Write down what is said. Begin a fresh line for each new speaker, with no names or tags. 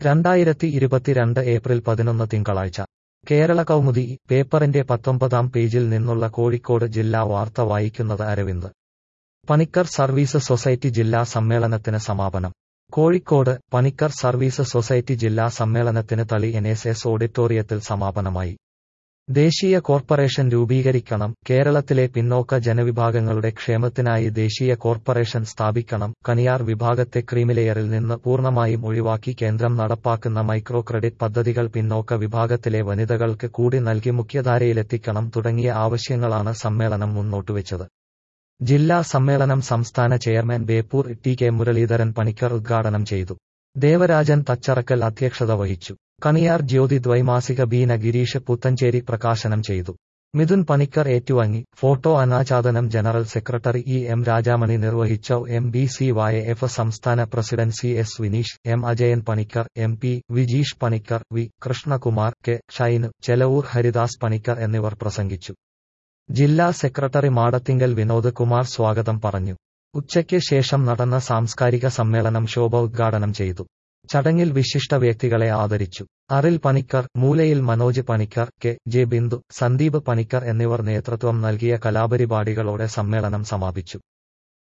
രണ്ടായിരത്തി ഇരുപത്തിരണ്ട് ഏപ്രിൽ പതിനൊന്ന് തിങ്കളാഴ്ച കേരള കൗമുദി പേപ്പറിന്റെ പത്തൊമ്പതാം പേജിൽ നിന്നുള്ള കോഴിക്കോട് ജില്ലാ വാർത്ത വായിക്കുന്നത് അരവിന്ദ് പണിക്കർ സർവീസ് സൊസൈറ്റി ജില്ലാ സമ്മേളനത്തിന് സമാപനം കോഴിക്കോട് പണിക്കർ സർവീസ് സൊസൈറ്റി ജില്ലാ സമ്മേളനത്തിന് തളി എൻ എസ് എസ് ഓഡിറ്റോറിയത്തിൽ സമാപനമായി ദേശീയ കോർപ്പറേഷൻ രൂപീകരിക്കണം കേരളത്തിലെ പിന്നോക്ക ജനവിഭാഗങ്ങളുടെ ക്ഷേമത്തിനായി ദേശീയ കോർപ്പറേഷൻ സ്ഥാപിക്കണം കനിയാർ വിഭാഗത്തെ ക്രീമിലെയറിൽ നിന്ന് പൂർണ്ണമായും ഒഴിവാക്കി കേന്ദ്രം നടപ്പാക്കുന്ന മൈക്രോ ക്രെഡിറ്റ് പദ്ധതികൾ പിന്നോക്ക വിഭാഗത്തിലെ വനിതകൾക്ക് കൂടി നൽകി മുഖ്യധാരയിലെത്തിക്കണം തുടങ്ങിയ ആവശ്യങ്ങളാണ് സമ്മേളനം മുന്നോട്ടുവച്ചത് ജില്ലാ സമ്മേളനം സംസ്ഥാന chairman Beypore T K Muraleedharan Panicker ഉദ്ഘാടനം ചെയ്തു ദേവരാജൻ തച്ചറക്കൽ അധ്യക്ഷത വഹിച്ചു കണിയാർ ജ്യോതി ദ്വൈമാസിക ബീന ഗിരീഷ് പുത്തഞ്ചേരി പ്രകാശനം ചെയ്തു മിഥുൻ പണിക്കർ ഏറ്റുവാങ്ങി ഫോട്ടോ അനാച്ഛാദനം general secretary E M Rajamani നിർവഹിച്ച M B C Y F സംസ്ഥാന president C S Vineesh M Ajayan Panicker M P Vijeesh Panicker V Krishnakumar K Shine Chelavoor Haridas Panicker എന്നിവർ പ്രസംഗിച്ചു ജില്ലാ സെക്രട്ടറി മാടത്തിങ്കൽ വിനോദ് കുമാർ സ്വാഗതം പറഞ്ഞു ഉച്ചയ്ക്ക് ശേഷം നടന്ന സാംസ്കാരിക സമ്മേളനം ശോഭ ഉദ്ഘാടനം ചെയ്തു ചടങ്ങിൽ വിശിഷ്ട വ്യക്തികളെ ആദരിച്ചു അറിൽ പണിക്കർ മൂലയിൽ മനോജ് പണിക്കർ കെ ജെ ബിന്ദു സന്ദീപ് പണിക്കർ എന്നിവർ നേതൃത്വം നൽകിയ കലാപരിപാടികളോടെ സമ്മേളനം സമാപിച്ചു